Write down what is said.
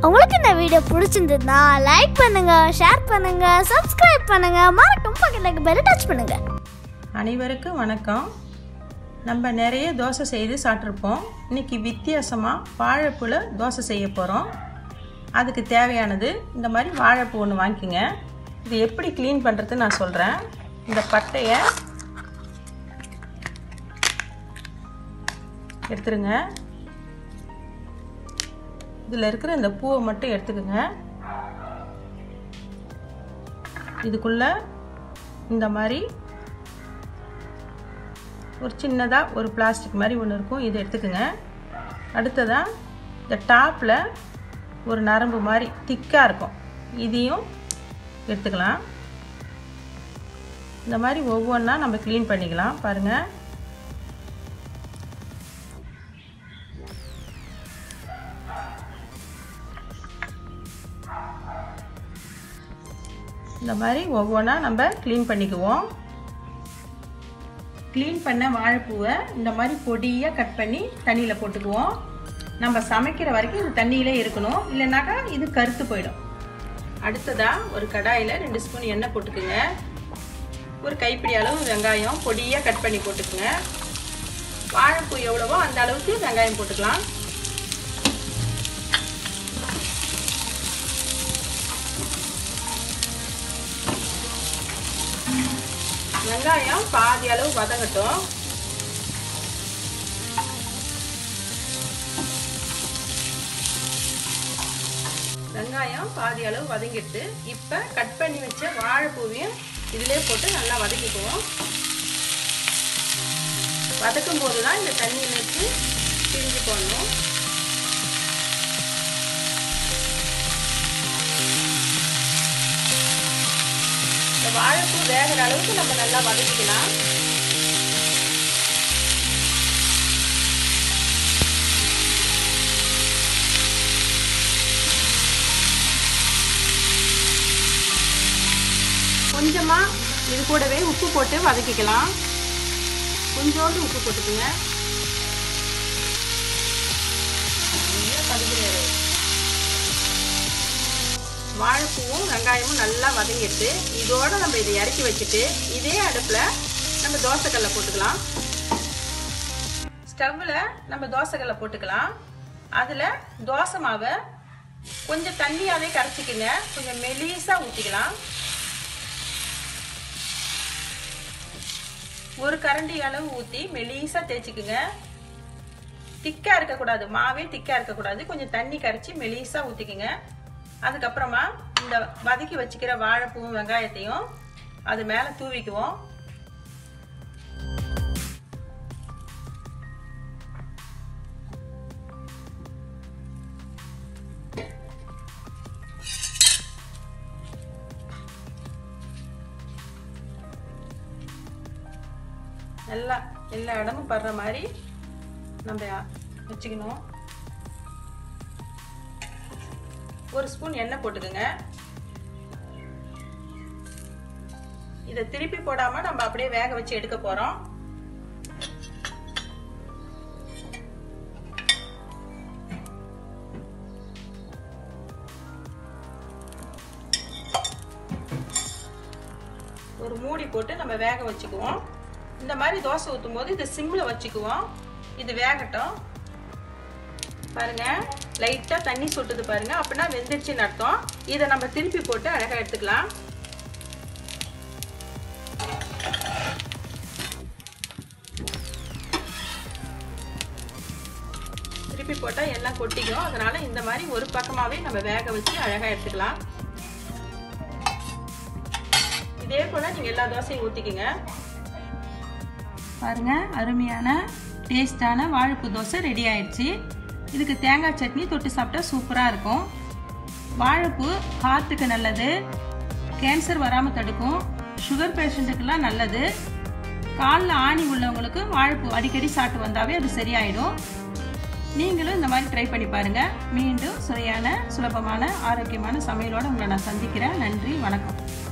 உங்களுக்கு இந்த வீடியோ பிடிச்சிருந்ததுன்னா லைக் பண்ணுங்க ஷேர் பண்ணுங்க சப்ஸ்கிரைப் பண்ணுங்க மறக்காம பக்கத்துக்கு பெல் டச் பண்ணுங்க அனைவருக்கும் வணக்கம் நம்ம நிறைய தோசை செய்து சாப்பிட்ருப்போம் இன்னைக்கு வித்தியாசமாக வாழைப்பூல தோசை செய்ய போகிறோம் அதுக்கு தேவையானது இந்த மாதிரி வாழைப்பூ ஒன்று வாங்கிக்கோங்க இது எப்படி க்ளீன் பண்ணுறது நான் சொல்கிறேன் இந்த பட்டையை எடுத்துருங்க இதில் இருக்கிற இந்த பூவை மட்டும் எடுத்துக்கோங்க இதுக்குள்ள இந்த மாதிரி ஒரு சின்னதாக ஒரு பிளாஸ்டிக் மாதிரி ஒன்று இருக்கும் இதை எடுத்துக்கோங்க அடுத்ததாக இந்த டாப்பில் ஒரு நரம்பு மாதிரி திக்காக இருக்கும் இதையும் எடுத்துக்கலாம் இந்த மாதிரி ஒவ்வொன்றா நம்ம க்ளீன் பண்ணிக்கலாம் பாருங்கள் இந்த மாதிரி ஒவ்வொன்றா நம்ம க்ளீன் பண்ணிக்குவோம் க்ளீன் பண்ண வாழைப்பூவை இந்த மாதிரி பொடியாக கட் பண்ணி தண்ணியில் போட்டுக்குவோம் நம்ம சமைக்கிற வரைக்கும் இது தண்ணியிலே இருக்கணும் இல்லைனாக்கா இது கருத்து போயிடும் அடுத்ததாக ஒரு கடாயில் ரெண்டு ஸ்பூன் எண்ணெய் போட்டுக்குங்க ஒரு கைப்பிடி அளவு வெங்காயம் பொடியாக கட் பண்ணி போட்டுக்குங்க வாழைப்பூ எவ்வளவோ அந்த அளவுக்கு வெங்காயம் போட்டுக்கலாம் வெங்காயம் பாதி அளவு வதங்கட்டும் வெங்காயம் பாதி அளவு வதங்கிட்டு இப்போ கட் பண்ணி வச்ச வாழைப்பூவையும் இதிலே போட்டு நல்லா வதக்கிக்குவோம் வதக்கும் போது தான் இந்த தண்ணியில் வச்சு பிரிஞ்சு போடணும் இந்த வாழைப்பூ வேகிற அளவுக்கு நம்ம நல்லா வதக்கிக்கலாம் கொஞ்சமா இது கூடவே உப்பு போட்டு வதக்கிக்கலாம் கொஞ்சோண்டு உப்பு போட்டுக்குங்க வாழைப்பூவும் வெங்காயமும் நல்லா வதங்கிட்டு இதோட நம்ம இதை இறக்கி வச்சுட்டு இதே அடுப்பில் நம்ம தோசைக்கல்ல போட்டுக்கலாம் ஸ்டவ்வில் நம்ம தோசைக்கல்ல போட்டுக்கலாம் அதில் தோசை மாவை கொஞ்சம் தண்ணியாகவே கரைச்சிக்கங்க கொஞ்சம் மெலிசாக ஊற்றிக்கலாம் ஒரு கரண்டி அளவு ஊற்றி மெலிசாக தேய்ச்சிக்குங்க திக்காக இருக்கக்கூடாது மாவே திக்காக இருக்கக்கூடாது கொஞ்சம் தண்ணி கரைச்சி மெலிசாக ஊற்றிக்குங்க அதுக்கப்புறமா இந்த வதக்கி வச்சுக்கிற வாழைப்பூவும் வெங்காயத்தையும் அது மேலே தூவிக்குவோம் நல்லா எல்லா இடமும் படுற மாதிரி நம்ம வச்சுக்கணும் ஒரு ஸ்பூன் எண்ணெய் போட்டுக்கோங்க இதை திருப்பி போடாம நம்ம அப்படியே வேக வச்சு எடுக்க போறோம் ஒரு மூடி போட்டு நம்ம வேக வச்சுக்குவோம் இந்த மாதிரி தோசை ஊற்றும் போது இது சிம்மில் வச்சுக்குவோம் இது வேகட்டும் பாருங்க லைட்டாக தண்ணி சொட்டுது பாருங்க அப்படின்னா வெந்துருச்சுன்னு அர்த்தம் இதை நம்ம திருப்பி போட்டு அழகாக எடுத்துக்கலாம் திருப்பி போட்டால் எல்லாம் கொட்டிக்கும் அதனால இந்த மாதிரி ஒரு பக்கமாகவே நம்ம வேக வச்சு அழகாக எடுத்துக்கலாம் இதே போல் நீங்கள் எல்லா தோசையும் ஊற்றிக்கிங்க பாருங்க அருமையான டேஸ்டான வாழைப்பூ தோசை ரெடி ஆயிடுச்சு இதுக்கு தேங்காய் சட்னி தொட்டு சாப்பிட்டா சூப்பராக இருக்கும் வாழைப்பூ ஹார்ட்டுக்கு நல்லது கேன்சர் வராமல் தடுக்கும் சுகர் பேஷண்ட்டுக்கெல்லாம் நல்லது காலில் ஆணி உள்ளவங்களுக்கு வாழைப்பூ அடிக்கடி சாப்பிட்டு வந்தாவே அது சரியாயிடும் நீங்களும் இந்த மாதிரி ட்ரை பண்ணி பாருங்கள் மீண்டும் சுவையான சுலபமான ஆரோக்கியமான சமையலோடு உங்களை நான் சந்திக்கிறேன் நன்றி வணக்கம்